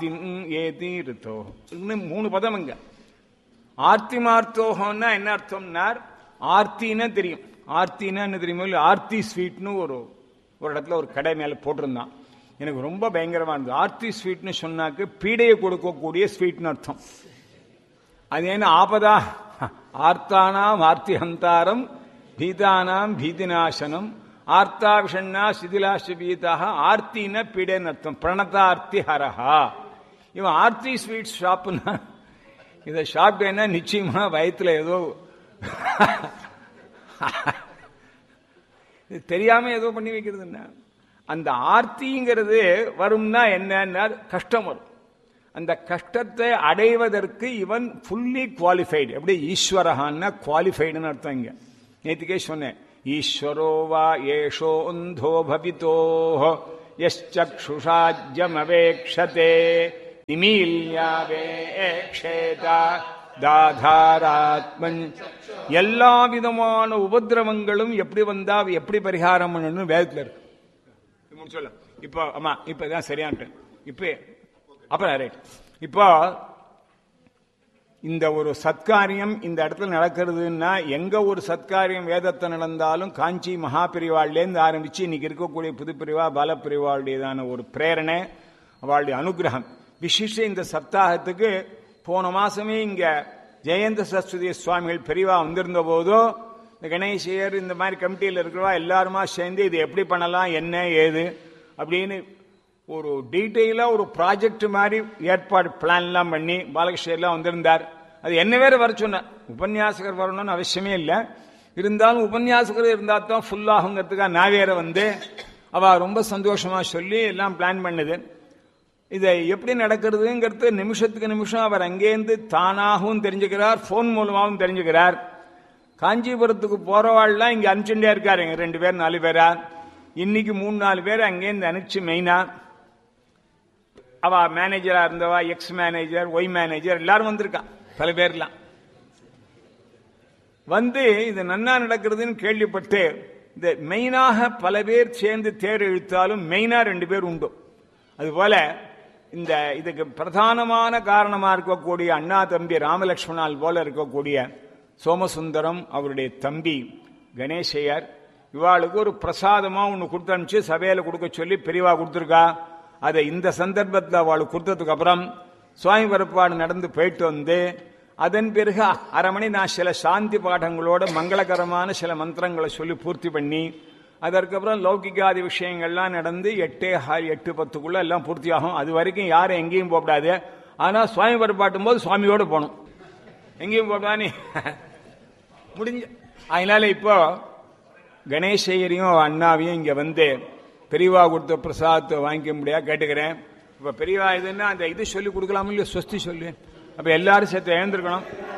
ஏதி ரித்தோ இன்னும் மூணு பதம் இங்க ஆர்த்திமார்த்தோகம்னா என்ன அர்த்தம்னார் ஆர்த்தின்னா தெரியும் ஆர்த்தினா என்ன தெரியுமோ இல்லை ஆர்த்தி ஸ்வீட்னு ஒரு ஒரு இடத்துல ஒரு கடை மேல போட்டிருந்தான் எனக்கு ரொம்ப பயங்கரமா இருந்தது ஆர்த்தி ஸ்வீட்னு சொன்னாக்கு பீடையை கொடுக்கக்கூடிய ஸ்வீட்னு அர்த்தம் அது என்ன ஆபதா ஆர்த்தானாம் ஆர்த்தி ஹந்தாரம் பீதானாம் பீதிநாசனம் ஆர்த்தா விஷண்ணா சிதிலாஷ பீதாக ஆர்த்தின பீடேன்னு அர்த்தம் பிரணதார்த்தி ஹரஹா இவன் ஆர்த்தி ஸ்வீட் ஷாப்புன்னா இதை சாப்பிட்டேன்னா நிச்சயமா வயிற்றுல ஏதோ இது தெரியாம ஏதோ பண்ணி வைக்கிறதுன்னா அந்த ஆர்த்திங்கிறது வரும்னா என்னன்னா கஷ்டம் வரும் அந்த கஷ்டத்தை அடைவதற்கு இவன் ஃபுல்லி குவாலிஃபைடு எப்படி ஈஸ்வரஹான்னா குவாலிஃபைடுன்னு அர்த்தம் இங்க நேற்றுக்கே சொன்னேன் ஈஸ்வரோ வா ஏஷோந்தோ பவித்தோ யச்சுஷாஜ்யமவேக்ஷதே நிமீல்யாவேக்ஷேதா தாதாராத்மன் எல்லா விதமான உபதிரவங்களும் எப்படி வந்தா எப்படி பரிகாரம் பண்ணணும் வேதத்தில் இருக்கு முடிச்சலாம் இப்போ ஆமா இப்போ இதான் சரியான்ட்டு இப்போ அப்புறம் ரைட் இப்போ இந்த ஒரு சத்காரியம் இந்த இடத்துல நடக்கிறதுன்னா எங்க ஒரு சத்காரியம் வேதத்தை நடந்தாலும் காஞ்சி மகாபிரிவாள்லேருந்து ஆரம்பிச்சு இன்னைக்கு இருக்கக்கூடிய புதுப்பிரிவா பாலப்பிரிவாளுடையதான ஒரு பிரேரணை அவளுடைய அனுகிரகம் விசிஷ இந்த சப்தாகத்துக்கு போன மாசமே இங்க ஜெயந்த சரஸ்வதி சுவாமிகள் பெரியவா வந்திருந்த போதோ இந்த கணேசியர் இந்த மாதிரி கமிட்டியில் இருக்கிறவா எல்லாருமா சேர்ந்து இது எப்படி பண்ணலாம் என்ன ஏது அப்படின்னு ஒரு டீட்டெயிலாக ஒரு ப்ராஜெக்ட் மாதிரி ஏற்பாடு பிளான்லாம் பண்ணி பாலகிருஷ்ணர்லாம் வந்திருந்தார் அது என்ன வேற வர சொன்னார் உபன்யாசகர் வரணும்னு அவசியமே இல்லை இருந்தாலும் உபன்யாசகர் இருந்தால் தான் ஃபுல் ஆகுங்கிறதுக்காக நான் வேற வந்து அவ ரொம்ப சந்தோஷமா சொல்லி எல்லாம் பிளான் பண்ணுது இதை எப்படி நடக்கிறதுங்கிறது நிமிஷத்துக்கு நிமிஷம் அவர் அங்கேருந்து தானாகவும் தெரிஞ்சுக்கிறார் ஃபோன் மூலமாகவும் தெரிஞ்சுக்கிறார் காஞ்சிபுரத்துக்கு போறவாள்லாம் இங்க அனுப்பிச்சுட்டே இருக்காரு எங்க ரெண்டு பேர் நாலு பேரா இன்னைக்கு மூணு நாலு பேர் அங்கேருந்து அனுப்பிச்சு மெயினா அவ மேனேஜரா இருந்தவா எக்ஸ் மேனேஜர் ஒய் மேனேஜர் எல்லாரும் வந்திருக்கான் பல பேர்லாம் வந்து இது நன்னா நடக்கிறதுன்னு கேள்விப்பட்டு இந்த மெயினாக பல பேர் சேர்ந்து தேர் இழுத்தாலும் மெயினா ரெண்டு பேர் உண்டு அதுபோல இந்த இதுக்கு பிரதானமான காரணமா இருக்கக்கூடிய அண்ணா தம்பி ராமலட்சுமணால் போல இருக்கக்கூடிய சோமசுந்தரம் அவருடைய தம்பி கணேசையர் இவாளுக்கு ஒரு பிரசாதமா ஒன்று கொடுத்து அனுப்பிச்சு சபையில கொடுக்க சொல்லி பெரியவா கொடுத்துருக்கா அதை இந்த சந்தர்ப்பத்தில் அவளுக்கு கொடுத்ததுக்கு அப்புறம் சுவாமி பரப்பாடு நடந்து போயிட்டு வந்து அதன் பிறகு அரை மணி நான் சில சாந்தி பாடங்களோட மங்களகரமான சில மந்திரங்களை சொல்லி பூர்த்தி பண்ணி அதற்கப்புறம் லௌகிகாதி விஷயங்கள்லாம் நடந்து எட்டே எட்டு பத்துக்குள்ள எல்லாம் பூர்த்தியாகும் அது வரைக்கும் யாரும் எங்கேயும் போகக்கூடாது ஆனால் சுவாமி பரப்பாட்டும் போது சுவாமியோடு போகணும் எங்கேயும் போடானே முடிஞ்ச அதனால இப்போ கணேசையரையும் அண்ணாவையும் இங்க வந்து பெரியவா கொடுத்த பிரசாதத்தை வாங்கிக்க முடியா கேட்டுக்கிறேன் இப்ப பெரியவா இதுன்னா அந்த இது சொல்லி கொடுக்கலாமோ இல்லையோ சொஸ்தி சொல்லு அப்ப எல்லாரும் சேர்த்து எழுந்திருக்கணும்